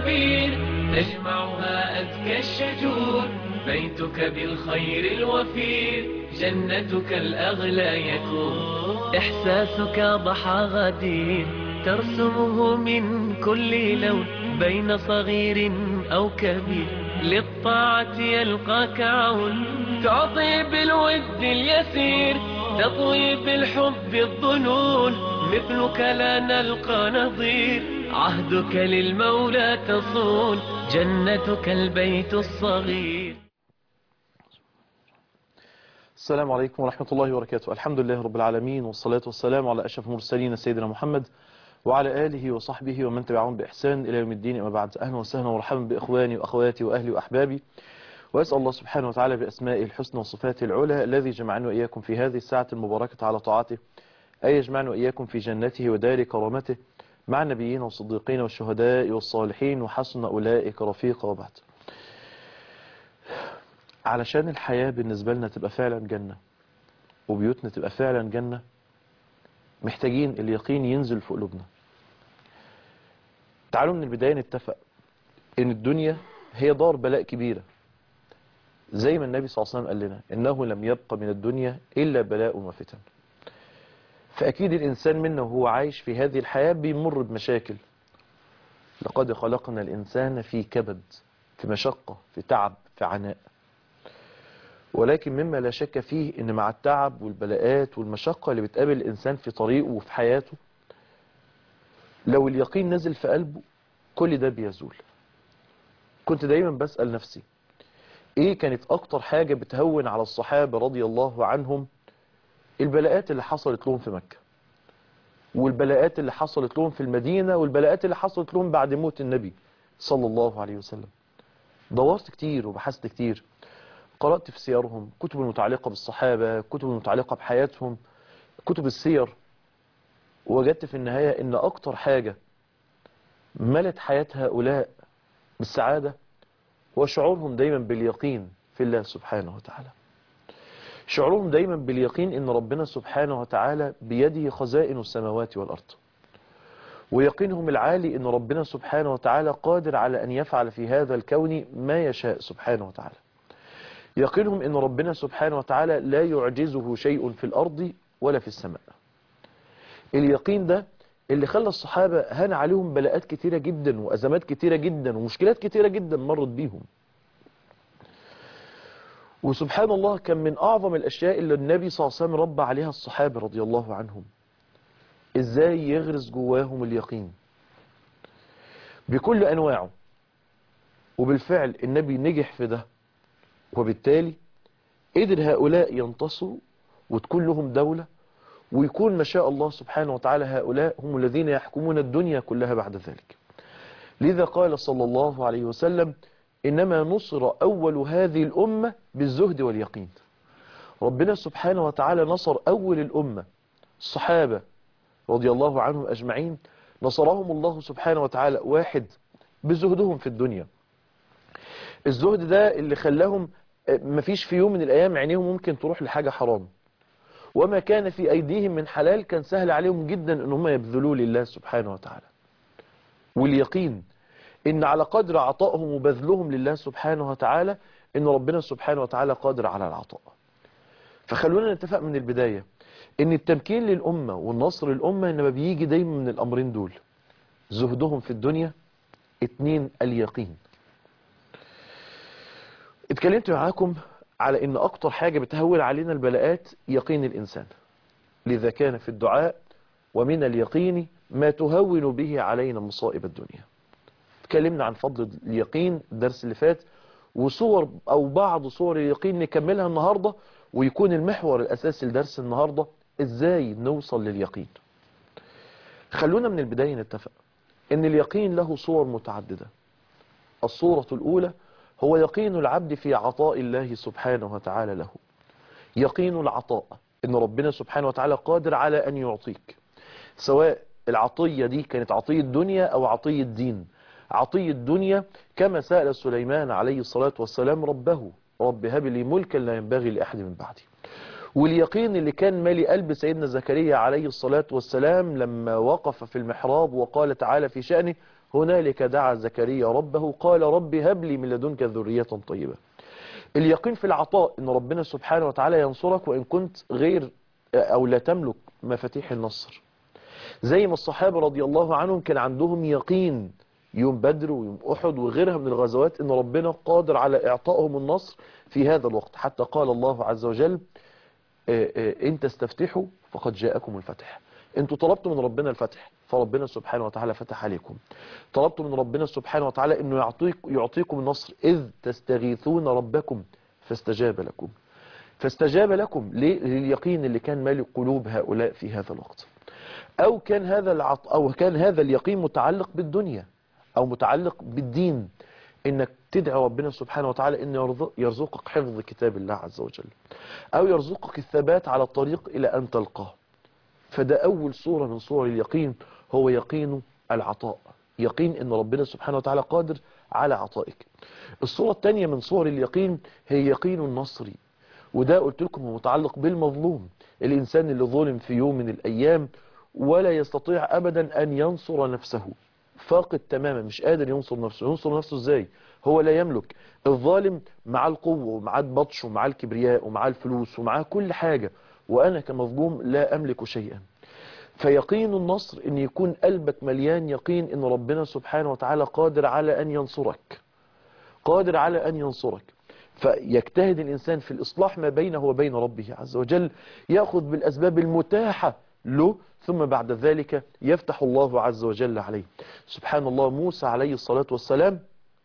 وفير تجمعها أزكى الشجور بيتك بالخير الوفير جنتك الأغلى يكون إحساسك ضحى غدير ترسمه من كل لون بين صغير أو كبير للطاعة يلقاك عون تعطي بالود اليسير تطوي بالحب الظنون مثلك لا نلقى نظير عهدك للمولى تصون جنتك البيت الصغير السلام عليكم ورحمة الله وبركاته الحمد لله رب العالمين والصلاة والسلام على أشرف المرسلين سيدنا محمد وعلى آله وصحبه ومن تبعهم بإحسان إلى يوم الدين أما بعد أهلا وسهلا ومرحبا بإخواني وأخواتي وأهلي وأحبابي وأسأل الله سبحانه وتعالى بأسمائه الحسنى وصفاته العلى الذي جمعنا وإياكم في هذه الساعة المباركة على طاعته أن يجمعنا وإياكم في جنته ودار كرامته مع النبيين والصديقين والشهداء والصالحين وحسن أولئك رفيقا وبعد علشان الحياة بالنسبة لنا تبقى فعلا جنة وبيوتنا تبقى فعلا جنة محتاجين اليقين ينزل في قلوبنا تعالوا من البداية نتفق ان الدنيا هي دار بلاء كبيرة زي ما النبي صلى الله عليه وسلم قال لنا انه لم يبقى من الدنيا الا بلاء وفتن فاكيد الانسان منا وهو عايش في هذه الحياة بيمر بمشاكل لقد خلقنا الانسان في كبد في مشقة في تعب في عناء ولكن مما لا شك فيه ان مع التعب والبلاءات والمشقة اللي بتقابل الانسان في طريقه وفي حياته لو اليقين نزل في قلبه كل ده بيزول كنت دايما بسأل نفسي ايه كانت اكتر حاجة بتهون على الصحابة رضي الله عنهم البلاءات اللي حصلت لهم في مكة والبلاءات اللي حصلت لهم في المدينة والبلاءات اللي حصلت لهم بعد موت النبي صلى الله عليه وسلم دورت كتير وبحثت كتير قرأت في سيرهم كتب المتعلقة بالصحابة كتب المتعلقة بحياتهم كتب السير وجدت في النهاية ان اكتر حاجة ملت حياة هؤلاء بالسعادة هو شعورهم دايما باليقين في الله سبحانه وتعالى شعورهم دايما باليقين ان ربنا سبحانه وتعالى بيده خزائن السماوات والارض ويقينهم العالي ان ربنا سبحانه وتعالى قادر على ان يفعل في هذا الكون ما يشاء سبحانه وتعالى يقينهم ان ربنا سبحانه وتعالى لا يعجزه شيء في الارض ولا في السماء اليقين ده اللي خلى الصحابة هان عليهم بلاءات كتيرة جدا وأزمات كتيرة جدا ومشكلات كتيرة جدا مرت بيهم وسبحان الله كان من أعظم الأشياء اللي النبي صلى الله عليه وسلم ربى عليها الصحابة رضي الله عنهم إزاي يغرس جواهم اليقين بكل أنواعه وبالفعل النبي نجح في ده وبالتالي قدر هؤلاء ينتصروا وتكون لهم دولة ويكون ما شاء الله سبحانه وتعالى هؤلاء هم الذين يحكمون الدنيا كلها بعد ذلك لذا قال صلى الله عليه وسلم إنما نصر أول هذه الأمة بالزهد واليقين ربنا سبحانه وتعالى نصر أول الأمة الصحابة رضي الله عنهم أجمعين نصرهم الله سبحانه وتعالى واحد بزهدهم في الدنيا الزهد ده اللي خلاهم مفيش في يوم من الأيام عينيهم ممكن تروح لحاجة حرام وما كان في أيديهم من حلال كان سهل عليهم جدا ان هم يبذلوه لله سبحانه وتعالى واليقين ان على قدر عطائهم وبذلهم لله سبحانه وتعالى ان ربنا سبحانه وتعالى قادر على العطاء فخلونا نتفق من البداية ان التمكين للأمة والنصر للأمة انما بيجي دايما من الأمرين دول زهدهم في الدنيا اتنين اليقين اتكلمت معاكم على ان اكتر حاجة بتهول علينا البلاءات يقين الانسان لذا كان في الدعاء ومن اليقين ما تهون به علينا مصائب الدنيا اتكلمنا عن فضل اليقين الدرس اللي فات وصور او بعض صور اليقين نكملها النهاردة ويكون المحور الاساسي لدرس النهاردة ازاي نوصل لليقين خلونا من البداية نتفق ان اليقين له صور متعددة الصورة الاولى هو يقين العبد في عطاء الله سبحانه وتعالى له يقين العطاء ان ربنا سبحانه وتعالى قادر على ان يعطيك سواء العطية دي كانت عطية دنيا او عطية دين عطية دنيا كما سأل سليمان عليه الصلاة والسلام ربه رب هب لي ملكا لا ينبغي لأحد من بعدي واليقين اللي كان مالي قلب سيدنا زكريا عليه الصلاة والسلام لما وقف في المحراب وقال تعالى في شأنه هنالك دعا زكريا ربه قال رب هب لي من لدنك ذرية طيبة اليقين في العطاء ان ربنا سبحانه وتعالى ينصرك وان كنت غير او لا تملك مفاتيح النصر زي ما الصحابة رضي الله عنهم كان عندهم يقين يوم بدر ويوم أحد وغيرها من الغزوات ان ربنا قادر على اعطائهم النصر في هذا الوقت حتى قال الله عز وجل آه، آه، ان تستفتحوا فقد جاءكم الفتح انتوا طلبتوا من ربنا الفتح فربنا سبحانه وتعالى فتح عليكم طلبتوا من ربنا سبحانه وتعالى انه يعطيك يعطيكم النصر اذ تستغيثون ربكم فاستجاب لكم فاستجاب لكم ليه؟ لليقين اللي كان مالك قلوب هؤلاء في هذا الوقت او كان هذا العط... او كان هذا اليقين متعلق بالدنيا او متعلق بالدين انك تدعي ربنا سبحانه وتعالى ان يرزق- يرزقك حفظ كتاب الله عز وجل او يرزقك الثبات على الطريق الى ان تلقاه فده اول صورة من صور اليقين هو يقين العطاء يقين ان ربنا سبحانه وتعالى قادر على عطائك الصورة الثانية من صور اليقين هي يقين النصر وده قلت لكم هو متعلق بالمظلوم الانسان اللي ظلم في يوم من الايام ولا يستطيع ابدا ان ينصر نفسه فاقد تماما مش قادر ينصر نفسه ينصر نفسه ازاي هو لا يملك الظالم مع القوة ومع البطش ومع الكبرياء ومع الفلوس ومع كل حاجة وانا كمظلوم لا املك شيئا فيقين النصر ان يكون قلبك مليان يقين ان ربنا سبحانه وتعالى قادر على ان ينصرك قادر على ان ينصرك فيجتهد الإنسان في الإصلاح ما بينه وبين ربه عز وجل يأخذ بالأسباب المتاحة له ثم بعد ذلك يفتح الله عز وجل عليه سبحان الله موسى عليه الصلاة والسلام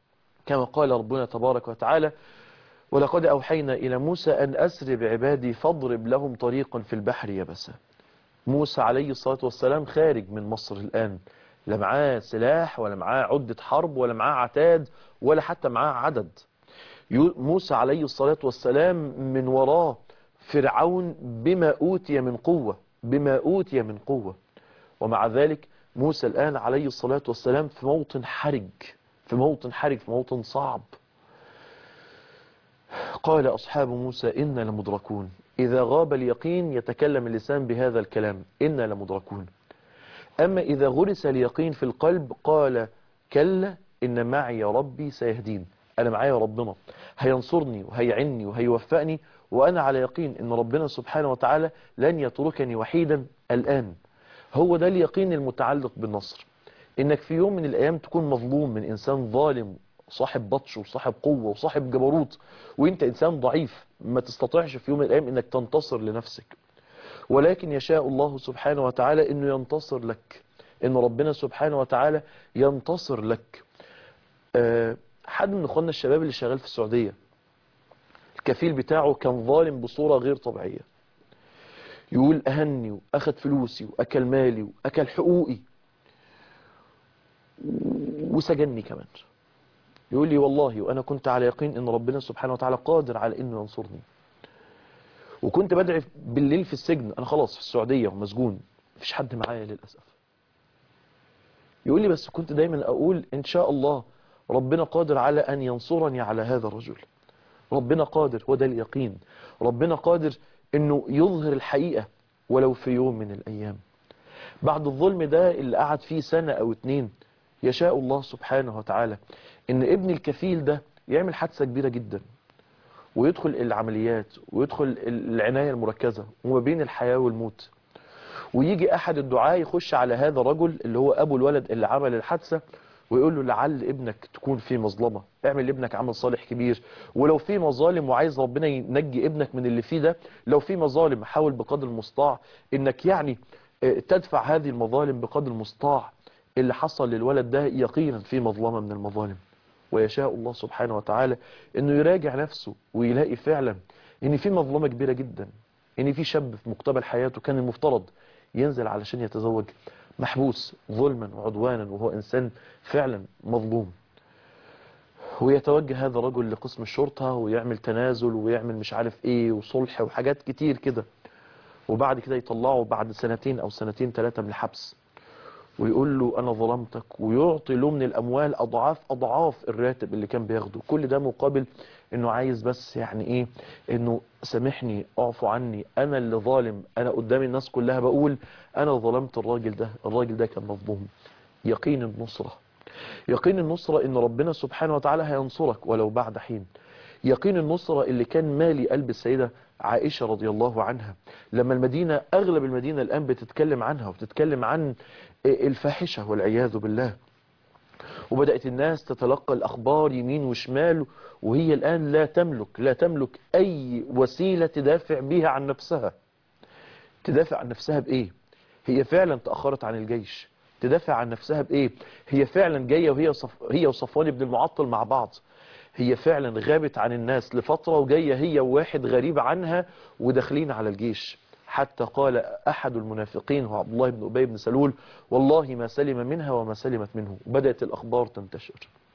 كما قال ربنا تبارك وتعالى ولقد أوحينا إلى موسى أن أسر بعبادي فاضرب لهم طريقا في البحر يبسا موسى عليه الصلاة والسلام خارج من مصر الآن لا معاه سلاح ولا معاه عدة حرب ولا معاه عتاد ولا حتى معاه عدد يو- موسى عليه الصلاة والسلام من وراه فرعون بما أوتي من قوة بما أوتي من قوة ومع ذلك موسى الآن عليه الصلاة والسلام في موطن حرج في موطن حرج في موطن صعب قال أصحاب موسى إنا لمدركون إذا غاب اليقين يتكلم اللسان بهذا الكلام إنا لمدركون أما إذا غرس اليقين في القلب قال كلا إن معي ربي سيهدين أنا معايا ربنا هينصرني وهيعني وهيوفقني وأنا على يقين إن ربنا سبحانه وتعالى لن يتركني وحيدا الآن هو ده اليقين المتعلق بالنصر إنك في يوم من الأيام تكون مظلوم من إنسان ظالم صاحب بطش وصاحب قوة وصاحب جبروت وإنت إنسان ضعيف ما تستطيعش في يوم من الأيام إنك تنتصر لنفسك ولكن يشاء الله سبحانه وتعالى انه ينتصر لك ان ربنا سبحانه وتعالى ينتصر لك أه حد من اخواننا الشباب اللي شغال في السعودية الكفيل بتاعه كان ظالم بصورة غير طبيعية يقول اهني واخد فلوسي واكل مالي واكل حقوقي وسجني كمان يقول لي والله وانا كنت على يقين ان ربنا سبحانه وتعالى قادر على انه ينصرني وكنت بدعي بالليل في السجن انا خلاص في السعودية ومسجون مفيش حد معايا للأسف يقول لي بس كنت دايما اقول ان شاء الله ربنا قادر على ان ينصرني على هذا الرجل ربنا قادر وده اليقين ربنا قادر انه يظهر الحقيقة ولو في يوم من الايام بعد الظلم ده اللي قعد فيه سنة او اتنين يشاء الله سبحانه وتعالى ان ابن الكفيل ده يعمل حادثة كبيرة جدا ويدخل العمليات ويدخل العناية المركزة وما بين الحياة والموت ويجي أحد الدعاة يخش على هذا الرجل اللي هو أبو الولد اللي عمل الحادثة ويقول له لعل ابنك تكون في مظلمة اعمل لابنك عمل صالح كبير ولو في مظالم وعايز ربنا ينجي ابنك من اللي فيه ده لو في مظالم حاول بقدر المستطاع انك يعني اه، تدفع هذه المظالم بقدر المستطاع اللي حصل للولد ده يقينا في مظلمة من المظالم ويشاء الله سبحانه وتعالى انه يراجع نفسه ويلاقي فعلا ان في مظلمة كبيرة جدا ان في شاب في مقتبل حياته كان المفترض ينزل علشان يتزوج محبوس ظلما وعدوانا وهو انسان فعلا مظلوم ويتوجه هذا الرجل لقسم الشرطة ويعمل تنازل ويعمل مش عارف ايه وصلح وحاجات كتير كده وبعد كده يطلعه بعد سنتين او سنتين ثلاثة من الحبس ويقول له انا ظلمتك ويعطي له من الاموال اضعاف اضعاف الراتب اللي كان بياخده كل ده مقابل انه عايز بس يعني ايه انه سامحني اعفو عني انا اللي ظالم انا قدام الناس كلها بقول انا ظلمت الراجل ده الراجل ده كان مظلوم يقين النصرة يقين النصرة ان ربنا سبحانه وتعالى هينصرك ولو بعد حين يقين النصرة اللي كان مالي قلب السيدة عائشة رضي الله عنها لما المدينة اغلب المدينة الان بتتكلم عنها وبتتكلم عن الفاحشة والعياذ بالله وبدأت الناس تتلقى الأخبار يمين وشمال وهي الآن لا تملك لا تملك أي وسيلة تدافع بها عن نفسها تدافع عن نفسها بإيه هي فعلا تأخرت عن الجيش تدافع عن نفسها بإيه هي فعلا جاية وهي صف... هي وصفوان بن المعطل مع بعض هي فعلا غابت عن الناس لفترة وجاية هي وواحد غريب عنها وداخلين على الجيش حتى قال أحد المنافقين هو عبد الله بن أبي بن سلول والله ما سلم منها وما سلمت منه وبدأت الأخبار تنتشر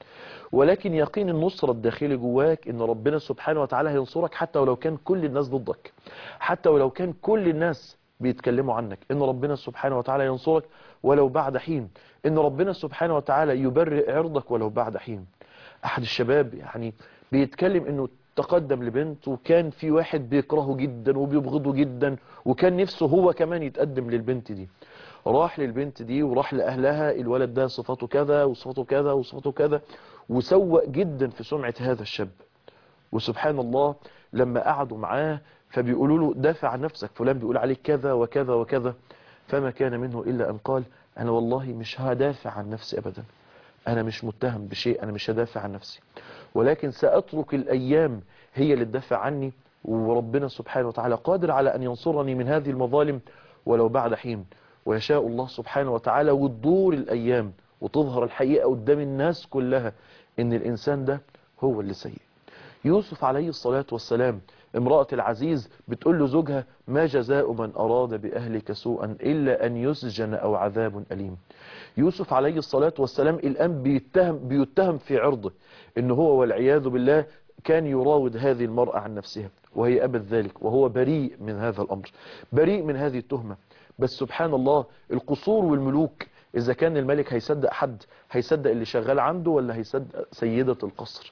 ولكن يقين النصرة الداخلي جواك ان ربنا سبحانه وتعالى هينصرك حتى ولو كان كل الناس ضدك حتى ولو كان كل الناس بيتكلموا عنك ان ربنا سبحانه وتعالى ينصرك ولو بعد حين ان ربنا سبحانه وتعالى يبرئ عرضك ولو بعد حين احد الشباب يعني بيتكلم انه تقدم لبنت وكان في واحد بيكرهه جدا وبيبغضه جدا وكان نفسه هو كمان يتقدم للبنت دي راح للبنت دي وراح لأهلها الولد ده صفاته كذا وصفاته كذا وصفاته كذا وسوء جدا في سمعة هذا الشاب وسبحان الله لما قعدوا معاه فبيقولوا له دافع عن نفسك فلان بيقول عليك كذا وكذا وكذا فما كان منه إلا أن قال أنا والله مش هدافع عن نفسي أبدا أنا مش متهم بشيء أنا مش هدافع عن نفسي ولكن سأترك الأيام هي اللي تدافع عني وربنا سبحانه وتعالى قادر على أن ينصرني من هذه المظالم ولو بعد حين ويشاء الله سبحانه وتعالى وتدور الأيام وتظهر الحقيقة قدام الناس كلها إن الإنسان ده هو اللي سيء يوسف عليه الصلاة والسلام امرأة العزيز بتقول له زوجها ما جزاء من أراد بأهلك سوءا إلا أن يسجن أو عذاب أليم يوسف عليه الصلاة والسلام الآن بيتهم, بيتهم في عرضه إن هو والعياذ بالله كان يراود هذه المرأة عن نفسها وهي أبد ذلك وهو بريء من هذا الأمر بريء من هذه التهمة بس سبحان الله القصور والملوك إذا كان الملك هيصدق حد هيصدق اللي شغال عنده ولا هيصدق سيدة القصر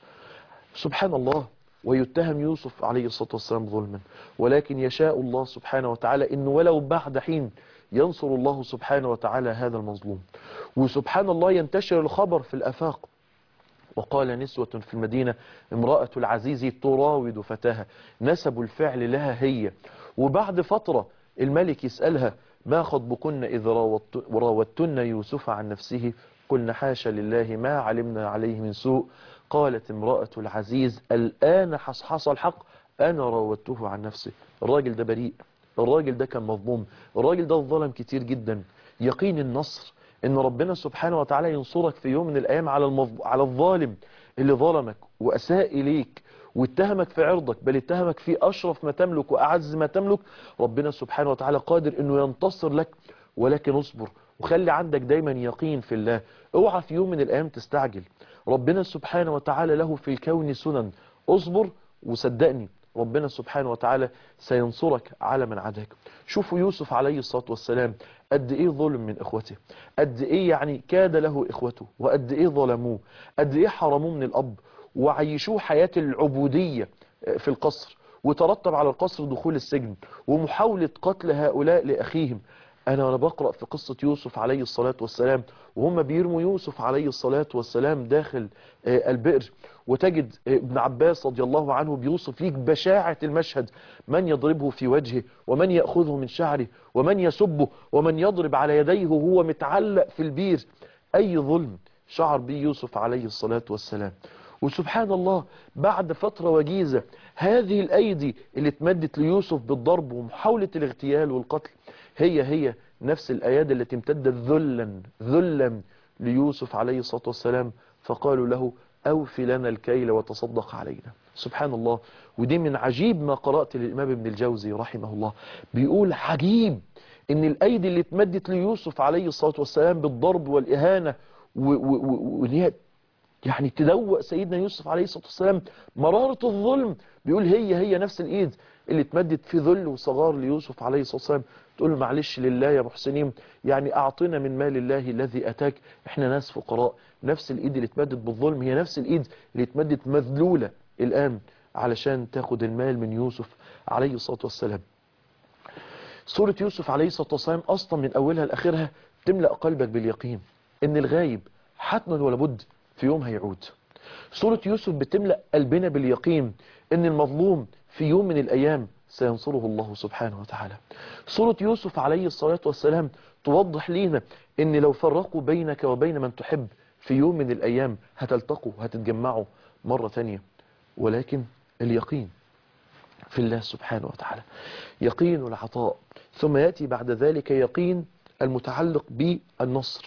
سبحان الله ويتهم يوسف عليه الصلاة والسلام ظلما ولكن يشاء الله سبحانه وتعالى إنه ولو بعد حين ينصر الله سبحانه وتعالى هذا المظلوم وسبحان الله ينتشر الخبر في الأفاق وقال نسوة في المدينة امرأة العزيز تراود فتاها نسبوا الفعل لها هي وبعد فترة الملك يسألها ما خطبكن إذ راودتن يوسف عن نفسه قلنا حاشا لله ما علمنا عليه من سوء قالت امرأة العزيز الآن حصحص الحق أنا راودته عن نفسه الراجل ده بريء الراجل ده كان مظلوم الراجل ده ظلم كتير جدا يقين النصر ان ربنا سبحانه وتعالى ينصرك في يوم من الايام على المظ... على الظالم اللي ظلمك واساء اليك واتهمك في عرضك بل اتهمك في اشرف ما تملك واعز ما تملك ربنا سبحانه وتعالى قادر انه ينتصر لك ولكن اصبر وخلي عندك دايما يقين في الله اوعى في يوم من الايام تستعجل ربنا سبحانه وتعالى له في الكون سنن اصبر وصدقني ربنا سبحانه وتعالى سينصرك على من عداك شوفوا يوسف عليه الصلاة والسلام قد ايه ظلم من اخوته قد ايه يعني كاد له اخوته وقد ايه ظلموه قد ايه حرموه من الاب وعيشوه حياة العبودية في القصر وترتب على القصر دخول السجن ومحاولة قتل هؤلاء لأخيهم أنا وأنا بقرأ في قصة يوسف عليه الصلاة والسلام وهم بيرموا يوسف عليه الصلاة والسلام داخل البئر وتجد ابن عباس رضي الله عنه بيوصف ليك بشاعة المشهد من يضربه في وجهه ومن يأخذه من شعره ومن يسبه ومن يضرب على يديه وهو متعلق في البير أي ظلم شعر به يوسف عليه الصلاة والسلام وسبحان الله بعد فترة وجيزة هذه الأيدي اللي اتمدت ليوسف بالضرب ومحاولة الاغتيال والقتل هي هي نفس الأيادي التي امتدت ذلا ذلا ليوسف عليه الصلاة والسلام فقالوا له أوف لنا الكيل وتصدق علينا سبحان الله ودي من عجيب ما قرأت للإمام ابن الجوزي رحمه الله بيقول عجيب ان الأيدي اللي اتمدت ليوسف عليه الصلاة والسلام بالضرب والإهانة وان هي يعني تدوق سيدنا يوسف عليه الصلاة والسلام مرارة الظلم بيقول هي هي نفس الإيد اللي اتمدت في ذل وصغار ليوسف عليه الصلاة والسلام تقول له معلش لله يا محسنين يعني أعطنا من مال الله الذي أتاك احنا ناس فقراء نفس الإيد اللي اتمدت بالظلم هي نفس الإيد اللي اتمدت مذلولة الآن علشان تاخد المال من يوسف عليه الصلاة والسلام سورة يوسف عليه الصلاة والسلام أصلا من أولها لآخرها تملأ قلبك باليقين إن الغايب حتما ولا بد في يوم هيعود سورة يوسف بتملأ قلبنا باليقين ان المظلوم في يوم من الايام سينصره الله سبحانه وتعالى سورة يوسف عليه الصلاة والسلام توضح لينا ان لو فرقوا بينك وبين من تحب في يوم من الايام هتلتقوا هتتجمعوا مرة ثانية ولكن اليقين في الله سبحانه وتعالى يقين العطاء ثم يأتي بعد ذلك يقين المتعلق بالنصر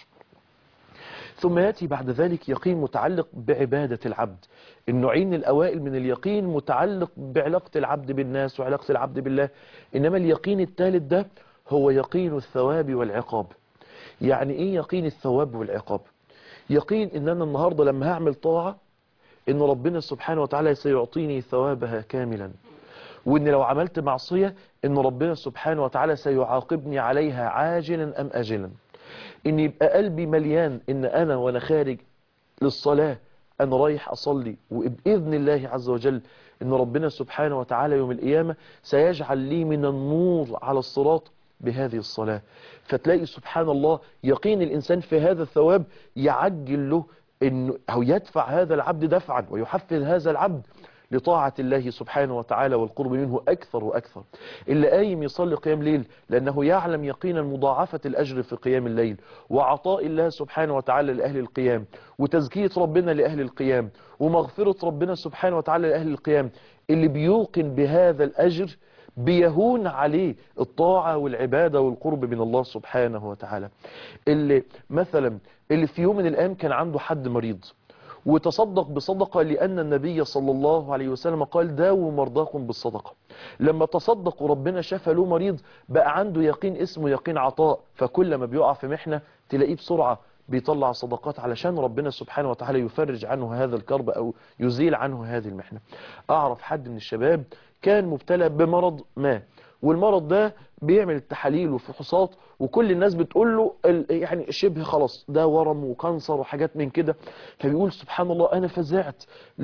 ثم يأتي بعد ذلك يقين متعلق بعبادة العبد النوعين الأوائل من اليقين متعلق بعلاقة العبد بالناس وعلاقة العبد بالله إنما اليقين الثالث ده هو يقين الثواب والعقاب يعني إيه يقين الثواب والعقاب يقين إن أنا النهاردة لما هعمل طاعة إن ربنا سبحانه وتعالى سيعطيني ثوابها كاملا وإن لو عملت معصية إن ربنا سبحانه وتعالى سيعاقبني عليها عاجلا أم أجلا إن يبقى قلبي مليان إن أنا وأنا خارج للصلاة أنا رايح أصلي وبإذن الله عز وجل إن ربنا سبحانه وتعالى يوم القيامة سيجعل لي من النور على الصراط بهذه الصلاة فتلاقي سبحان الله يقين الإنسان في هذا الثواب يعجل له إنه أو يدفع هذا العبد دفعا ويحفز هذا العبد لطاعة الله سبحانه وتعالى والقرب منه أكثر وأكثر اللي قايم يصلي قيام ليل لأنه يعلم يقينا مضاعفة الأجر في قيام الليل وعطاء الله سبحانه وتعالى لأهل القيام وتزكية ربنا لأهل القيام ومغفرة ربنا سبحانه وتعالى لأهل القيام اللي بيوقن بهذا الأجر بيهون عليه الطاعة والعبادة والقرب من الله سبحانه وتعالى اللي مثلا اللي في يوم من الأيام كان عنده حد مريض وتصدق بصدقة لأن النبي صلى الله عليه وسلم قال داووا مرضاكم بالصدقة لما تصدق وربنا شفى له مريض بقى عنده يقين اسمه يقين عطاء فكل ما بيقع في محنة تلاقيه بسرعة بيطلع صدقات علشان ربنا سبحانه وتعالى يفرج عنه هذا الكرب أو يزيل عنه هذه المحنة أعرف حد من الشباب كان مبتلى بمرض ما والمرض ده بيعمل التحاليل وفحوصات وكل الناس بتقول له يعني شبه خلاص ده ورم وكانسر وحاجات من كده فبيقول سبحان الله انا فزعت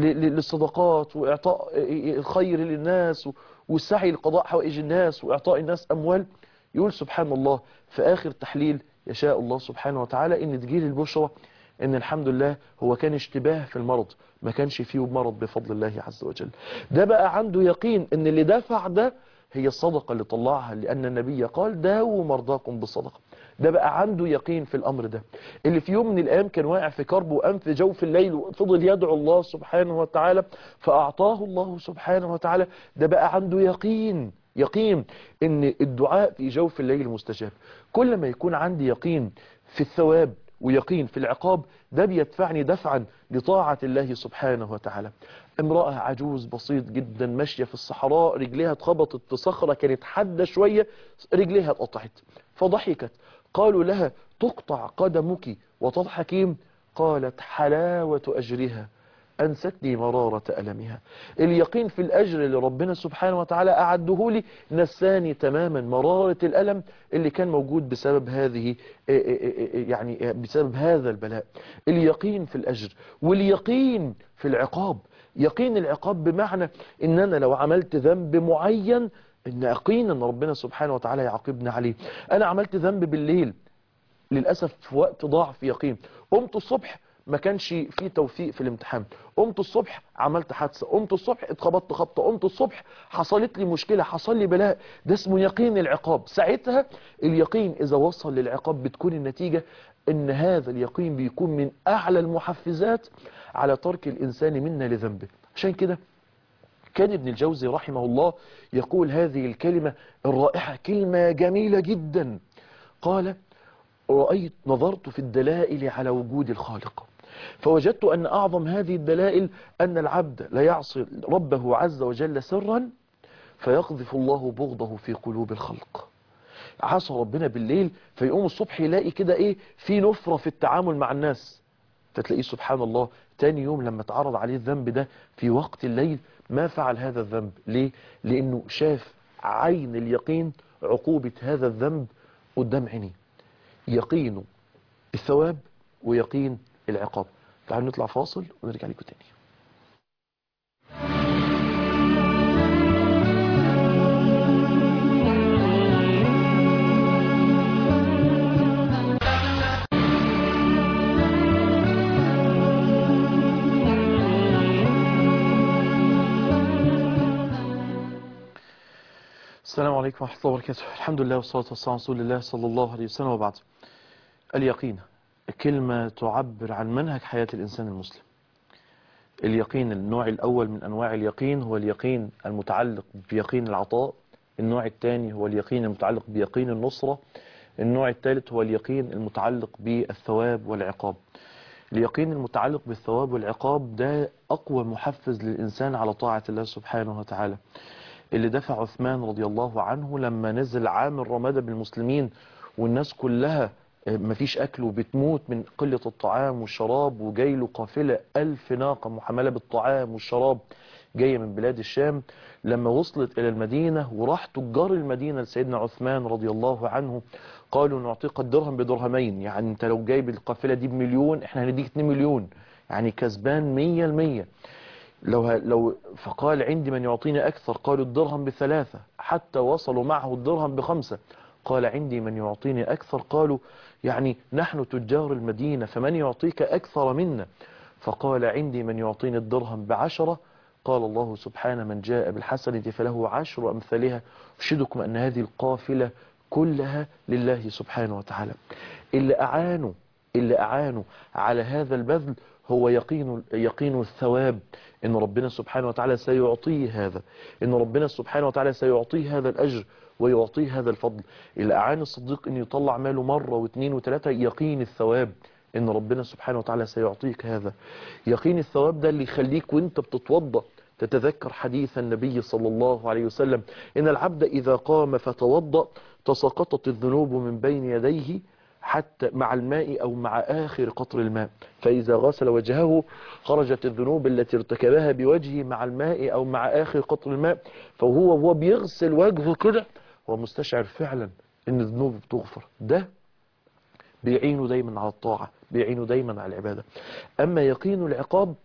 للصدقات واعطاء الخير للناس والسعي لقضاء حوائج الناس واعطاء الناس اموال يقول سبحان الله في اخر تحليل يشاء الله سبحانه وتعالى ان تجيلي البشرى ان الحمد لله هو كان اشتباه في المرض ما كانش فيه مرض بفضل الله عز وجل ده بقى عنده يقين ان اللي دفع ده هي الصدقة اللي طلعها لأن النبي قال داووا مرضاكم بالصدقة ده بقى عنده يقين في الأمر ده اللي في يوم من الأيام كان واقع في كرب وقام في جوف الليل وفضل يدعو الله سبحانه وتعالى فأعطاه الله سبحانه وتعالى ده بقى عنده يقين يقين ان الدعاء في جوف الليل مستجاب كل ما يكون عندي يقين في الثواب ويقين في العقاب ده بيدفعني دفعا لطاعة الله سبحانه وتعالى امرأة عجوز بسيط جدا ماشية في الصحراء رجليها اتخبطت في صخرة كانت حادة شوية رجليها اتقطعت فضحكت قالوا لها تقطع قدمك وتضحكين قالت حلاوة أجرها أنستني مرارة ألمها اليقين في الأجر اللي ربنا سبحانه وتعالى أعده لي نساني تماما مرارة الألم اللي كان موجود بسبب هذه يعني بسبب هذا البلاء اليقين في الأجر واليقين في العقاب يقين العقاب بمعنى ان انا لو عملت ذنب معين ان يقين ان ربنا سبحانه وتعالى يعاقبني عليه انا عملت ذنب بالليل للأسف في وقت ضعف يقين قمت الصبح ما كانش في توفيق في الامتحان قمت الصبح عملت حادثة قمت الصبح اتخبطت خبطة قمت الصبح حصلت لي مشكلة حصل لي بلاء ده اسمه يقين العقاب ساعتها اليقين إذا وصل للعقاب بتكون النتيجة ان هذا اليقين بيكون من أعلى المحفزات على ترك الإنسان منا لذنبه عشان كده كان ابن الجوزي رحمه الله يقول هذه الكلمة الرائحة كلمة جميلة جدا قال رأيت نظرت في الدلائل على وجود الخالق فوجدت أن أعظم هذه الدلائل أن العبد لا يعصي ربه عز وجل سرا فيقذف الله بغضه في قلوب الخلق عصى ربنا بالليل فيقوم الصبح يلاقي كده ايه في نفرة في التعامل مع الناس فتلاقيه سبحان الله تاني يوم لما تعرض عليه الذنب ده في وقت الليل ما فعل هذا الذنب ليه؟ لأنه شاف عين اليقين عقوبة هذا الذنب قدام عينيه يقين الثواب ويقين العقاب تعالوا نطلع فاصل ونرجع لكم تاني السلام عليكم ورحمة الله وبركاته الحمد لله والصلاة والسلام على رسول الله صلى الله عليه وسلم وبعد اليقين كلمة تعبر عن منهج حياة الإنسان المسلم اليقين النوع الأول من أنواع اليقين هو اليقين المتعلق بيقين العطاء النوع الثاني هو اليقين المتعلق بيقين النصرة النوع الثالث هو اليقين المتعلق بالثواب والعقاب اليقين المتعلق بالثواب والعقاب ده أقوى محفز للإنسان على طاعة الله سبحانه وتعالى اللي دفع عثمان رضي الله عنه لما نزل عام الرمادة بالمسلمين والناس كلها مفيش أكل وبتموت من قلة الطعام والشراب وجاي له قافلة ألف ناقة محملة بالطعام والشراب جاية من بلاد الشام لما وصلت إلى المدينة وراح تجار المدينة لسيدنا عثمان رضي الله عنه قالوا نعطيك الدرهم بدرهمين يعني انت لو جايب القافلة دي بمليون احنا هنديك 2 مليون يعني كسبان 100 المية لو لو فقال عندي من يعطيني أكثر قالوا الدرهم بثلاثة حتى وصلوا معه الدرهم بخمسة قال عندي من يعطيني أكثر قالوا يعني نحن تجار المدينة فمن يعطيك أكثر منا فقال عندي من يعطيني الدرهم بعشرة قال الله سبحانه من جاء بالحسنة فله عشر أمثالها أشهدكم أن هذه القافلة كلها لله سبحانه وتعالى اللي أعانوا اللي أعانوا على هذا البذل هو يقين يقين الثواب ان ربنا سبحانه وتعالى سيعطيه هذا ان ربنا سبحانه وتعالى سيعطيه هذا الاجر ويعطيه هذا الفضل اللي اعان الصديق ان يطلع ماله مرة واثنين وثلاثة يقين الثواب ان ربنا سبحانه وتعالى سيعطيك هذا يقين الثواب ده اللي يخليك وانت بتتوضى تتذكر حديث النبي صلى الله عليه وسلم ان العبد اذا قام فتوضأ تساقطت الذنوب من بين يديه حتى مع الماء أو مع آخر قطر الماء فإذا غسل وجهه خرجت الذنوب التي ارتكبها بوجهه مع الماء أو مع آخر قطر الماء فهو وهو بيغسل وجهه كده هو مستشعر فعلا ان الذنوب بتغفر ده بيعينه دايما على الطاعة بيعينه دايما على العبادة أما يقين العقاب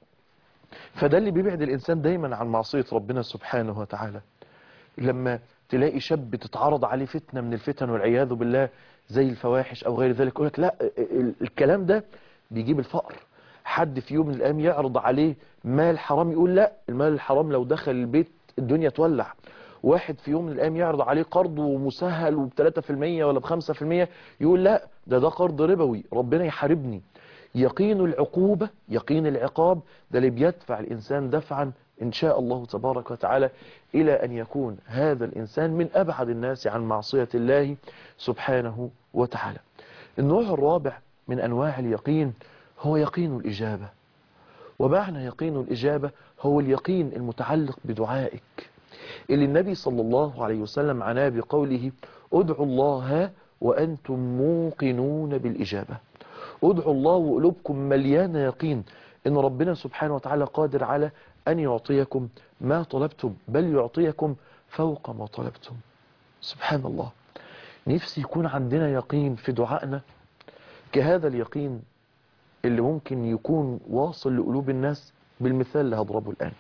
فده اللي بيبعد الإنسان دايما عن معصية ربنا سبحانه وتعالى لما تلاقي شاب تتعرض عليه فتنة من الفتن والعياذ بالله زي الفواحش او غير ذلك يقول لك لا الكلام ده بيجيب الفقر حد في يوم من الايام يعرض عليه مال حرام يقول لا المال الحرام لو دخل البيت الدنيا تولع واحد في يوم من الايام يعرض عليه قرض ومسهل وب 3% ولا ب 5% يقول لا ده ده قرض ربوي ربنا يحاربني يقين العقوبة يقين العقاب ده اللي بيدفع الإنسان دفعا إن شاء الله تبارك وتعالى إلى أن يكون هذا الإنسان من أبعد الناس عن معصية الله سبحانه وتعالى النوع الرابع من أنواع اليقين هو يقين الإجابة ومعنى يقين الإجابة هو اليقين المتعلق بدعائك اللي النبي صلى الله عليه وسلم عناه بقوله ادعوا الله وأنتم موقنون بالإجابة ادعوا الله وقلوبكم مليانة يقين ان ربنا سبحانه وتعالى قادر على ان يعطيكم ما طلبتم بل يعطيكم فوق ما طلبتم سبحان الله نفسي يكون عندنا يقين في دعائنا كهذا اليقين اللي ممكن يكون واصل لقلوب الناس بالمثال اللي هضربه الآن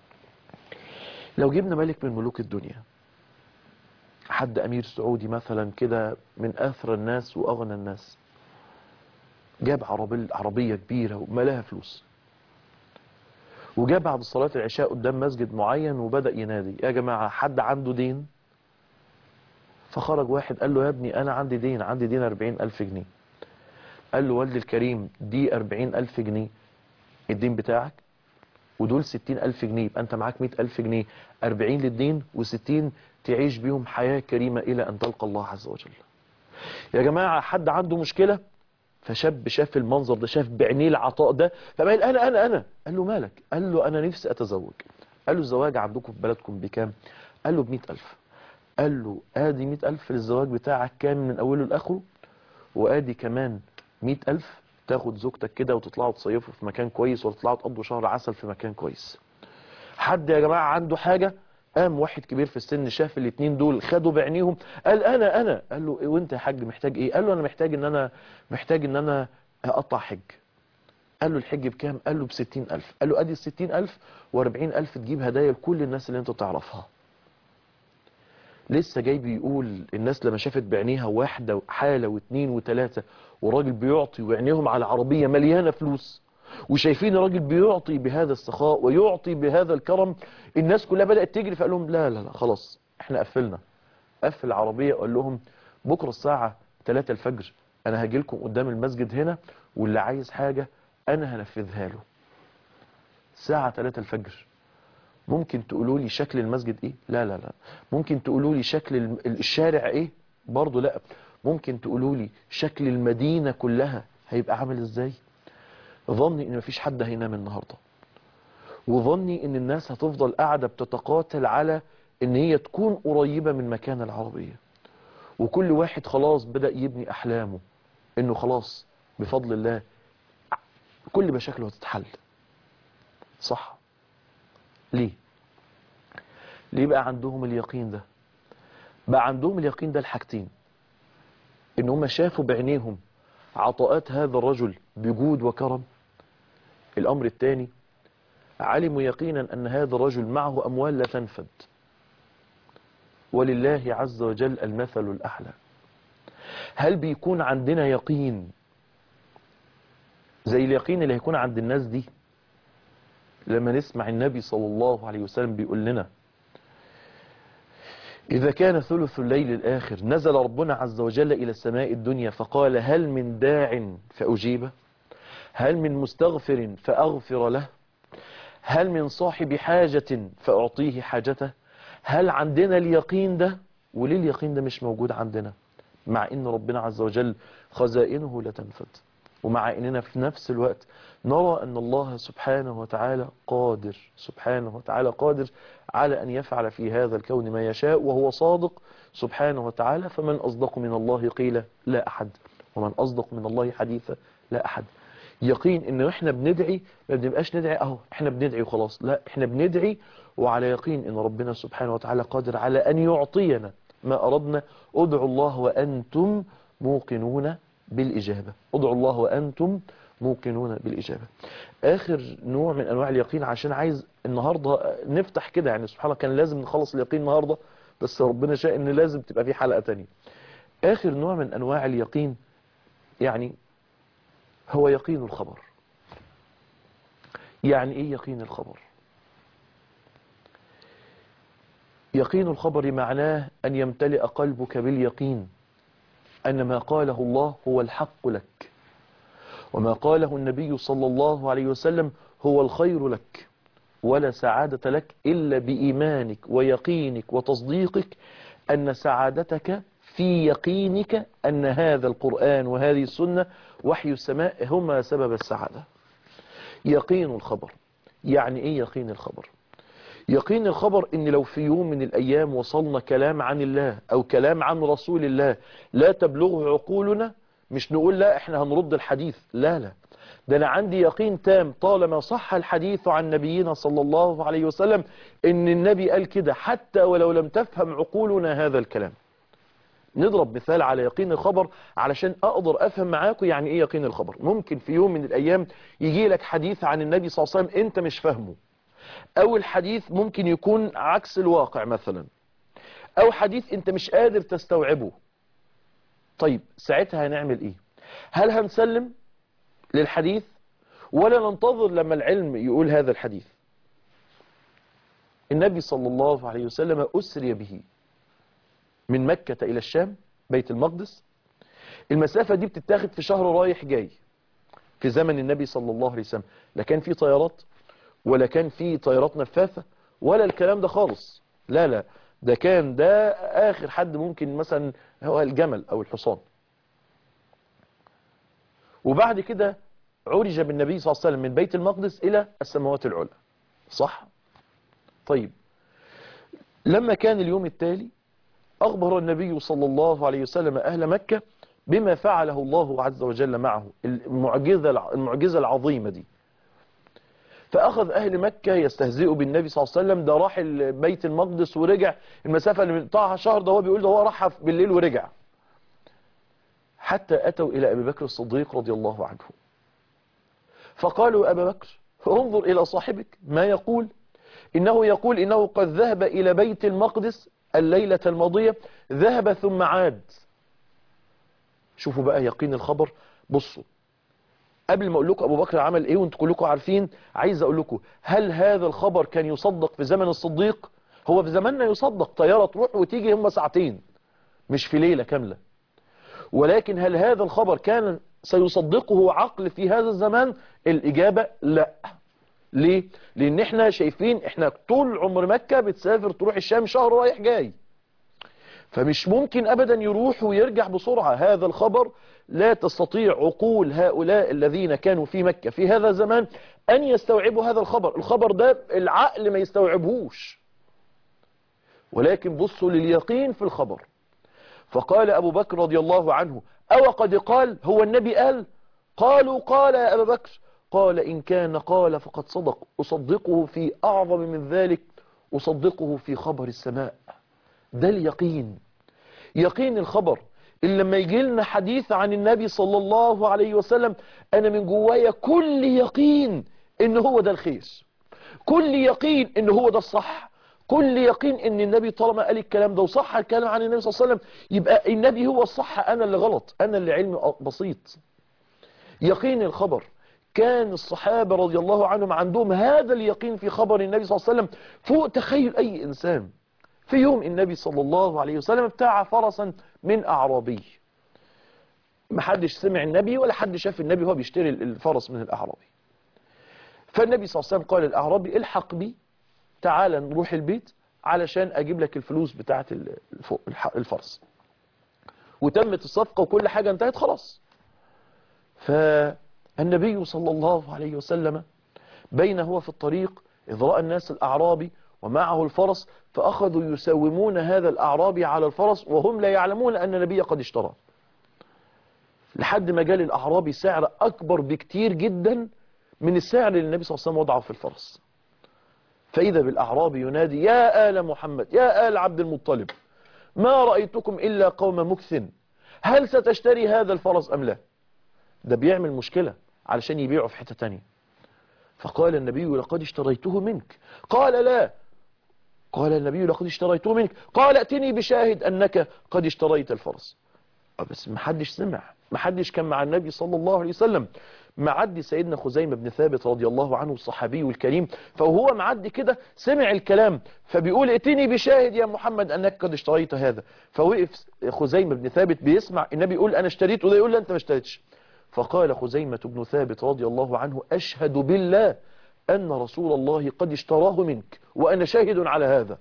لو جبنا ملك من ملوك الدنيا حد أمير سعودي مثلا كده من أثرى الناس وأغنى الناس جاب عربية, عربية كبيرة وملاها فلوس وجاء بعد صلاة العشاء قدام مسجد معين وبدأ ينادي يا جماعة حد عنده دين فخرج واحد قال له يا ابني أنا عندي دين عندي دين أربعين ألف جنيه قال له والدي الكريم دي أربعين ألف جنيه الدين بتاعك ودول ستين ألف جنيه يبقى أنت معاك مئة ألف جنيه أربعين للدين وستين تعيش بيهم حياة كريمة إلى أن تلقى الله عز وجل يا جماعة حد عنده مشكلة فشاب شاف المنظر ده شاف بعينيه العطاء ده فقال انا انا انا قال له مالك قال له انا نفسي اتزوج قال له الزواج عندكم في بلدكم بكام قال له بمئة الف قال له ادي مئة الف للزواج بتاعك كام من اوله لاخره وادي كمان مئة الف تاخد زوجتك كده وتطلعوا تصيفوا في مكان كويس وتطلعوا تقضوا شهر عسل في مكان كويس حد يا جماعة عنده حاجة قام واحد كبير في السن شاف الاثنين دول خدوا بعينيهم قال انا انا قال له إيه وانت يا حاج محتاج ايه قال له انا محتاج ان انا محتاج ان انا اقطع حج قال له الحج بكام قال له بستين الف قال له ادي الستين الف واربعين الف تجيب هدايا لكل الناس اللي انت تعرفها لسه جاي بيقول الناس لما شافت بعينيها واحدة حالة واثنين وثلاثة وراجل بيعطي وعينيهم على عربية مليانة فلوس وشايفين راجل بيعطي بهذا السخاء ويعطي بهذا الكرم الناس كلها بدأت تجري فقال لهم لا لا لا خلاص احنا قفلنا قفل العربية وقال لهم بكرة الساعة 3 الفجر انا هاجي لكم قدام المسجد هنا واللي عايز حاجة انا هنفذها له الساعة 3 الفجر ممكن تقولوا لي شكل المسجد ايه لا لا لا ممكن تقولوا لي شكل الم- الشارع ايه برضو لا ممكن تقولوا لي شكل المدينة كلها هيبقى عامل ازاي ظني ان مفيش حد هينام النهاردة وظني ان الناس هتفضل قاعدة بتتقاتل على ان هي تكون قريبة من مكان العربية وكل واحد خلاص بدأ يبني احلامه انه خلاص بفضل الله كل مشاكله هتتحل صح ليه ليه بقى عندهم اليقين ده بقى عندهم اليقين ده الحاجتين ان هم شافوا بعينيهم عطاءات هذا الرجل بجود وكرم الامر الثاني علموا يقينا ان هذا الرجل معه اموال لا تنفد ولله عز وجل المثل الاعلى هل بيكون عندنا يقين زي اليقين اللي هيكون عند الناس دي لما نسمع النبي صلى الله عليه وسلم بيقول لنا إذا كان ثلث الليل الآخر نزل ربنا عز وجل إلى السماء الدنيا فقال هل من داع فأجيبه هل من مستغفر فأغفر له هل من صاحب حاجة فأعطيه حاجته هل عندنا اليقين ده وليه اليقين ده مش موجود عندنا مع ان ربنا عز وجل خزائنه لا تنفد ومع اننا في نفس الوقت نرى ان الله سبحانه وتعالى قادر سبحانه وتعالى قادر على ان يفعل في هذا الكون ما يشاء وهو صادق سبحانه وتعالى فمن اصدق من الله قيل لا احد ومن اصدق من الله حديثا لا احد يقين ان احنا بندعي ما بنبقاش ندعي اهو احنا بندعي وخلاص لا احنا بندعي وعلى يقين ان ربنا سبحانه وتعالى قادر على ان يعطينا ما اردنا ادعوا الله وانتم موقنون بالاجابه ادعوا الله وانتم موقنون بالاجابه اخر نوع من انواع اليقين عشان عايز النهارده نفتح كده يعني سبحان الله كان لازم نخلص اليقين النهارده بس ربنا شاء ان لازم تبقى في حلقه تانية اخر نوع من انواع اليقين يعني هو يقين الخبر يعني ايه يقين الخبر يقين الخبر معناه ان يمتلئ قلبك باليقين ان ما قاله الله هو الحق لك وما قاله النبي صلى الله عليه وسلم هو الخير لك ولا سعادة لك إلا بإيمانك ويقينك وتصديقك أن سعادتك في يقينك أن هذا القرآن وهذه السنة وحي السماء هما سبب السعادة يقين الخبر يعني إيه يقين الخبر يقين الخبر ان لو في يوم من الايام وصلنا كلام عن الله او كلام عن رسول الله لا تبلغه عقولنا مش نقول لا احنا هنرد الحديث لا لا ده انا عندي يقين تام طالما صح الحديث عن نبينا صلى الله عليه وسلم ان النبي قال كده حتى ولو لم تفهم عقولنا هذا الكلام نضرب مثال على يقين الخبر علشان اقدر افهم معاكم يعني ايه يقين الخبر ممكن في يوم من الايام يجي لك حديث عن النبي صلى الله عليه وسلم انت مش فاهمه او الحديث ممكن يكون عكس الواقع مثلا او حديث انت مش قادر تستوعبه طيب ساعتها هنعمل ايه هل هنسلم للحديث ولا ننتظر لما العلم يقول هذا الحديث النبي صلى الله عليه وسلم أسري به من مكة إلى الشام بيت المقدس المسافة دي بتتاخد في شهر رايح جاي في زمن النبي صلى الله عليه وسلم لا كان في طيارات ولا كان في طيارات نفاثة ولا الكلام ده خالص لا لا ده كان ده آخر حد ممكن مثلا هو الجمل أو الحصان وبعد كده عرج بالنبي صلى الله عليه وسلم من بيت المقدس إلى السماوات العلى صح؟ طيب لما كان اليوم التالي أخبر النبي صلى الله عليه وسلم أهل مكة بما فعله الله عز وجل معه المعجزة, المعجزة العظيمة دي فأخذ أهل مكة يستهزئوا بالنبي صلى الله عليه وسلم ده راح بيت المقدس ورجع المسافة اللي قطعها شهر ده هو بيقول ده هو راح بالليل ورجع حتى أتوا إلى أبي بكر الصديق رضي الله عنه فقالوا أبا بكر انظر إلى صاحبك ما يقول إنه يقول إنه قد ذهب إلى بيت المقدس الليلة الماضية ذهب ثم عاد شوفوا بقى يقين الخبر بصوا قبل ما اقول لكم ابو بكر عمل ايه وانتم كلكم عارفين عايز اقول لكم هل هذا الخبر كان يصدق في زمن الصديق هو في زماننا يصدق طيارة تروح وتيجي هم ساعتين مش في ليلة كاملة ولكن هل هذا الخبر كان سيصدقه عقل في هذا الزمان الإجابة لا ليه لان احنا شايفين احنا طول عمر مكة بتسافر تروح الشام شهر رايح جاي فمش ممكن ابدا يروح ويرجع بسرعة هذا الخبر لا تستطيع عقول هؤلاء الذين كانوا في مكة في هذا الزمان ان يستوعبوا هذا الخبر الخبر ده العقل ما يستوعبهوش ولكن بصوا لليقين في الخبر فقال ابو بكر رضي الله عنه او قد قال هو النبي قال قالوا قال يا ابا بكر قال إن كان قال فقد صدق أصدقه في أعظم من ذلك أصدقه في خبر السماء ده اليقين يقين الخبر اللي لما يجي لنا حديث عن النبي صلى الله عليه وسلم أنا من جوايا كل يقين إن هو ده الخير كل يقين إن هو ده الصح كل يقين إن النبي طالما قال الكلام ده وصح الكلام عن النبي صلى الله عليه وسلم يبقى النبي هو الصح أنا اللي غلط أنا اللي علمي بسيط يقين الخبر كان الصحابة رضي الله عنهم عندهم هذا اليقين في خبر النبي صلى الله عليه وسلم فوق تخيل أي إنسان في يوم النبي صلى الله عليه وسلم ابتاع فرسا من أعرابي ما حدش سمع النبي ولا حد شاف النبي وهو بيشتري الفرس من الأعرابي فالنبي صلى الله عليه وسلم قال للأعرابي الحق بي تعال نروح البيت علشان أجيب لك الفلوس بتاعة الفرس وتمت الصفقة وكل حاجة انتهت خلاص فالنبي صلى الله عليه وسلم بين هو في الطريق إذ رأى الناس الأعرابي ومعه الفرس فأخذوا يساومون هذا الأعرابي على الفرس وهم لا يعلمون أن النبي قد اشترى لحد ما جال الأعرابي سعر أكبر بكتير جدا من السعر اللي النبي صلى الله عليه وسلم وضعه في الفرس فإذا بالأعرابي ينادي يا آل محمد يا آل عبد المطلب ما رأيتكم إلا قوم مكث هل ستشتري هذا الفرس أم لا ده بيعمل مشكلة علشان يبيعه في حتة تانية فقال النبي لقد اشتريته منك قال لا قال النبي لقد اشتريته منك قال ائتني بشاهد أنك قد اشتريت الفرس بس ما حدش سمع ما حدش كان مع النبي صلى الله عليه وسلم معدي سيدنا خزيمة بن ثابت رضي الله عنه الصحابي الكريم فهو معدي كده سمع الكلام فبيقول ائتني بشاهد يا محمد أنك قد اشتريت هذا فوقف خزيمة بن ثابت بيسمع النبي يقول أنا اشتريته ده يقول لا أنت ما اشتريتش فقال خزيمة بن ثابت رضي الله عنه أشهد بالله أن رسول الله قد اشتراه منك وأنا شاهد على هذا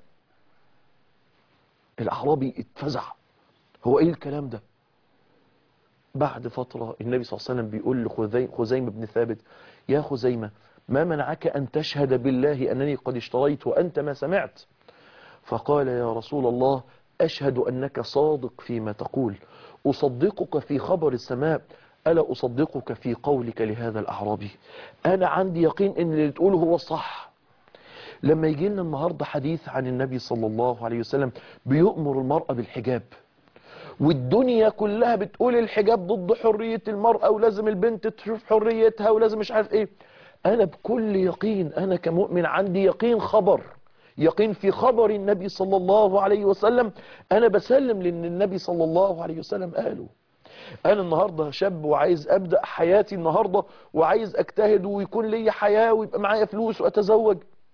الأعرابي اتفزع هو إيه الكلام ده بعد فترة النبي صلى الله عليه وسلم بيقول لخزيمة بن ثابت يا خزيمة ما منعك أن تشهد بالله أنني قد اشتريت وأنت ما سمعت فقال يا رسول الله أشهد أنك صادق فيما تقول أصدقك في خبر السماء ألا أصدقك في قولك لهذا الأعرابي أنا عندي يقين أن اللي تقوله هو الصح لما يجي لنا النهاردة حديث عن النبي صلى الله عليه وسلم بيؤمر المرأة بالحجاب والدنيا كلها بتقول الحجاب ضد حرية المرأة ولازم البنت تشوف حريتها ولازم مش عارف ايه انا بكل يقين انا كمؤمن عندي يقين خبر يقين في خبر النبي صلى الله عليه وسلم انا بسلم لان النبي صلى الله عليه وسلم قاله انا النهاردة شاب وعايز ابدأ حياتي النهاردة وعايز اجتهد ويكون لي حياة ويبقى معايا فلوس واتزوج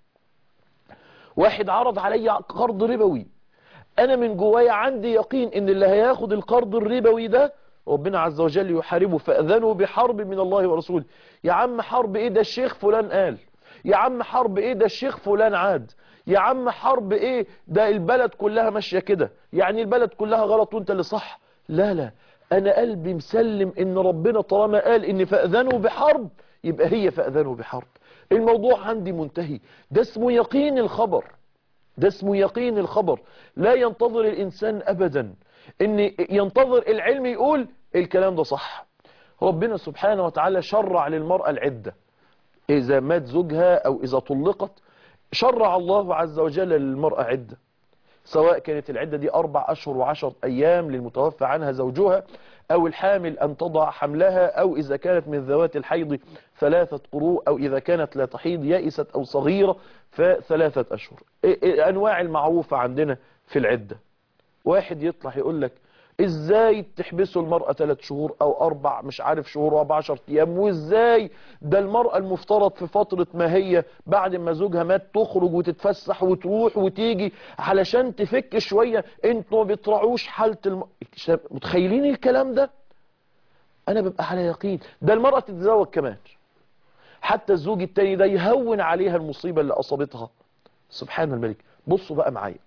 واحد عرض علي قرض ربوي انا من جوايا عندي يقين ان اللي هياخد القرض الربوي ده ربنا عز وجل يحاربه فاذنوا بحرب من الله ورسوله يا عم حرب ايه ده الشيخ فلان قال يا عم حرب ايه ده الشيخ فلان عاد يا عم حرب ايه ده البلد كلها ماشية كده يعني البلد كلها غلط وانت اللي صح لا لا انا قلبي مسلم ان ربنا طالما قال ان فاذنوا بحرب يبقى هي فاذنوا بحرب الموضوع عندي منتهي ده اسمه يقين الخبر ده اسمه يقين الخبر لا ينتظر الإنسان أبدا ان ينتظر العلم يقول الكلام ده صح ربنا سبحانه وتعالى شرع للمرأة العدة إذا مات زوجها أو إذا طلقت شرع الله عز وجل للمرأة عدة سواء كانت العدة دي أربع أشهر وعشر أيام للمتوفى عنها زوجها أو الحامل أن تضع حملها أو إذا كانت من ذوات الحيض ثلاثة قروء أو إذا كانت لا تحيض يائسة أو صغيرة فثلاثة أشهر أنواع المعروفة عندنا في العدة واحد يطلع يقول لك ازاي تحبسوا المرأة ثلاث شهور او اربع مش عارف شهور واربع عشر ايام وازاي ده المرأة المفترض في فترة ما هي بعد ما زوجها مات تخرج وتتفسح وتروح وتيجي علشان تفك شوية انتوا ما بتراعوش حالة الم... متخيلين الكلام ده انا ببقى على يقين ده المرأة تتزوج كمان حتى الزوج التاني ده يهون عليها المصيبة اللي اصابتها سبحان الملك بصوا بقى معايا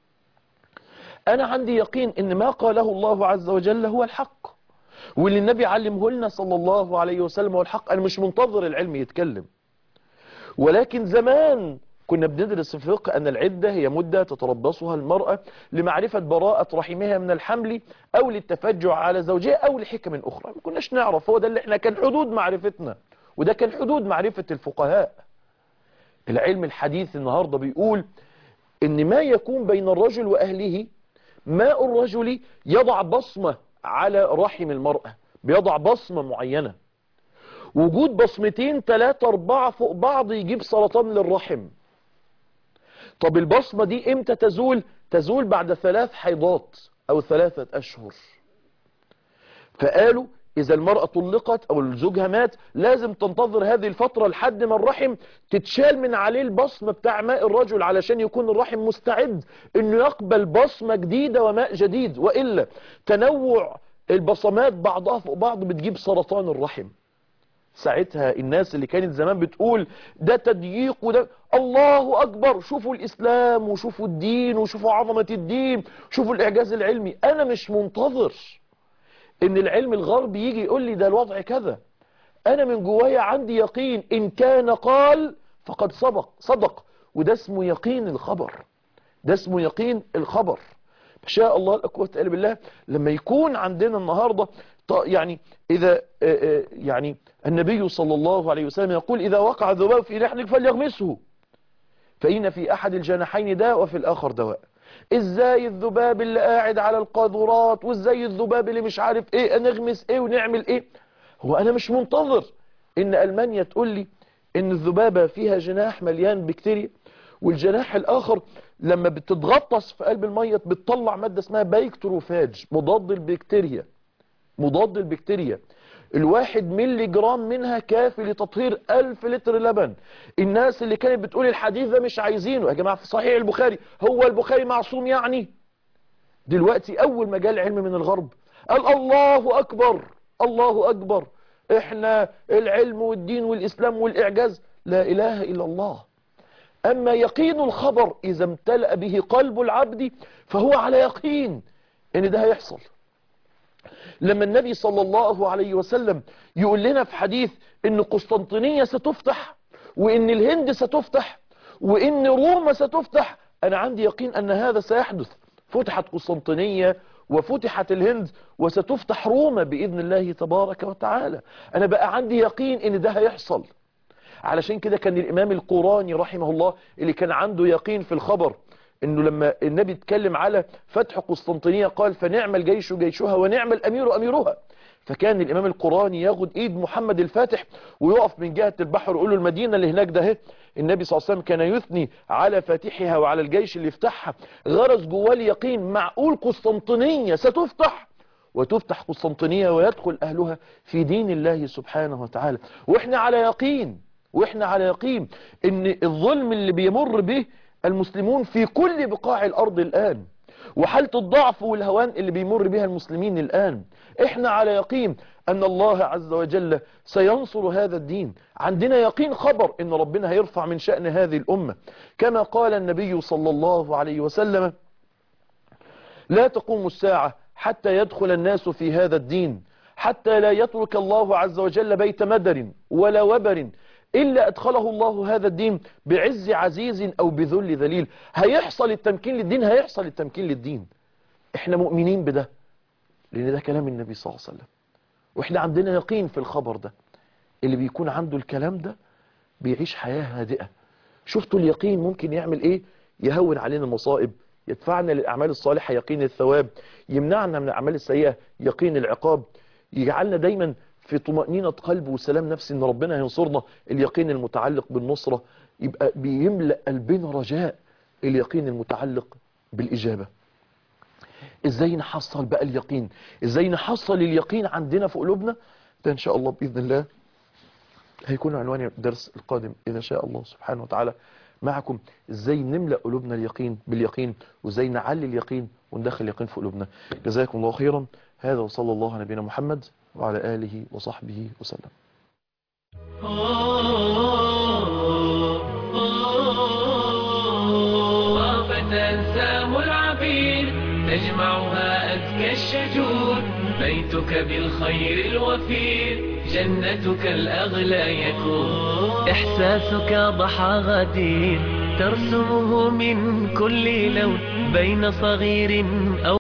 انا عندي يقين ان ما قاله الله عز وجل هو الحق واللي النبي علمه لنا صلى الله عليه وسلم هو الحق انا مش منتظر العلم يتكلم ولكن زمان كنا بندرس في الفقه أن العدة هي مدة تتربصها المرأة لمعرفة براءة رحمها من الحمل أو للتفجع على زوجها أو لحكم أخرى ما كناش نعرف هو ده اللي احنا كان حدود معرفتنا وده كان حدود معرفة الفقهاء العلم الحديث النهاردة بيقول ان ما يكون بين الرجل وأهله ماء الرجل يضع بصمة على رحم المرأة بيضع بصمة معينة وجود بصمتين ثلاثة أربعة فوق بعض يجيب سرطان للرحم طب البصمة دي امتى تزول تزول بعد ثلاث حيضات او ثلاثة اشهر فقالوا اذا المرأة طلقت او زوجها مات لازم تنتظر هذه الفترة لحد ما الرحم تتشال من عليه البصمة بتاع ماء الرجل علشان يكون الرحم مستعد انه يقبل بصمة جديدة وماء جديد وإلا تنوع البصمات بعضها فوق بعض بتجيب سرطان الرحم ساعتها الناس اللي كانت زمان بتقول ده تضييق وده الله أكبر شوفوا الإسلام وشوفوا الدين وشوفوا عظمة الدين شوفوا الإعجاز العلمي أنا مش منتظر إن العلم الغربي يجي يقول لي ده الوضع كذا أنا من جوايا عندي يقين إن كان قال فقد صدق صدق وده اسمه يقين الخبر ده اسمه يقين الخبر ما شاء الله لا قوه الا بالله لما يكون عندنا النهارده يعني إذا يعني النبي صلى الله عليه وسلم يقول إذا وقع الذباب في لحنك فليغمسه فإن في أحد الجناحين داء وفي الآخر دواء إزاي الذباب اللي قاعد على القاذورات وإزاي الذباب اللي مش عارف إيه نغمس إيه ونعمل إيه هو أنا مش منتظر إن ألمانيا تقول لي إن الذبابة فيها جناح مليان بكتيريا والجناح الآخر لما بتتغطس في قلب المية بتطلع مادة اسمها بايكتروفاج مضاد البكتيريا مضاد البكتيريا الواحد ملي جرام منها كافي لتطهير ألف لتر لبن الناس اللي كانت بتقول الحديث ده مش عايزينه يا جماعة في صحيح البخاري هو البخاري معصوم يعني دلوقتي أول ما جاء العلم من الغرب قال الله أكبر الله أكبر احنا العلم والدين والإسلام والإعجاز لا إله إلا الله أما يقين الخبر إذا امتلأ به قلب العبد فهو على يقين إن ده هيحصل لما النبي صلى الله عليه وسلم يقول لنا في حديث ان قسطنطينية ستفتح وان الهند ستفتح وان روما ستفتح انا عندي يقين ان هذا سيحدث فتحت قسطنطينية وفتحت الهند وستفتح روما بإذن الله تبارك وتعالى أنا بقى عندي يقين إن ده هيحصل علشان كده كان الإمام القراني رحمه الله اللي كان عنده يقين في الخبر انه لما النبي اتكلم على فتح قسطنطينية قال فنعم الجيش جيشها ونعم الامير اميرها فكان الامام القراني ياخد ايد محمد الفاتح ويقف من جهة البحر ويقول له المدينة اللي هناك ده اهي النبي صلى الله عليه وسلم كان يثني على فاتحها وعلى الجيش اللي يفتحها غرس جواه اليقين معقول قسطنطينية ستفتح وتفتح قسطنطينية ويدخل اهلها في دين الله سبحانه وتعالى واحنا على يقين واحنا على يقين ان الظلم اللي بيمر به المسلمون في كل بقاع الأرض الآن وحالة الضعف والهوان اللي بيمر بها المسلمين الآن احنا على يقين أن الله عز وجل سينصر هذا الدين عندنا يقين خبر أن ربنا هيرفع من شأن هذه الأمة كما قال النبي صلى الله عليه وسلم لا تقوم الساعة حتى يدخل الناس في هذا الدين حتى لا يترك الله عز وجل بيت مدر ولا وبر إلا أدخله الله هذا الدين بعز عزيز أو بذل ذليل هيحصل التمكين للدين هيحصل التمكين للدين احنا مؤمنين بده لأن ده كلام النبي صلى الله عليه وسلم واحنا عندنا يقين في الخبر ده اللي بيكون عنده الكلام ده بيعيش حياة هادئة شفتوا اليقين ممكن يعمل ايه يهون علينا المصائب يدفعنا للأعمال الصالحة يقين الثواب يمنعنا من الأعمال السيئة يقين العقاب يجعلنا دايما في طمأنينة قلب وسلام نفسي ان ربنا ينصرنا اليقين المتعلق بالنصرة يبقى بيملأ قلبنا رجاء اليقين المتعلق بالإجابة ازاي نحصل بقى اليقين ازاي نحصل اليقين عندنا في قلوبنا ده ان شاء الله باذن الله هيكون عنوان الدرس القادم إذا شاء الله سبحانه وتعالى معكم ازاي نملأ قلوبنا اليقين باليقين وازاي نعلي اليقين وندخل اليقين في قلوبنا جزاكم الله خيرا هذا وصلى الله على نبينا محمد وعلى آله وصحبه وسلم طافت أنسام العبير تجمعها أزكى الشجور بيتك بالخير الوفير جنتك الأغلى يكون إحساسك ضحى غدير ترسمه من كل لون بين صغير أو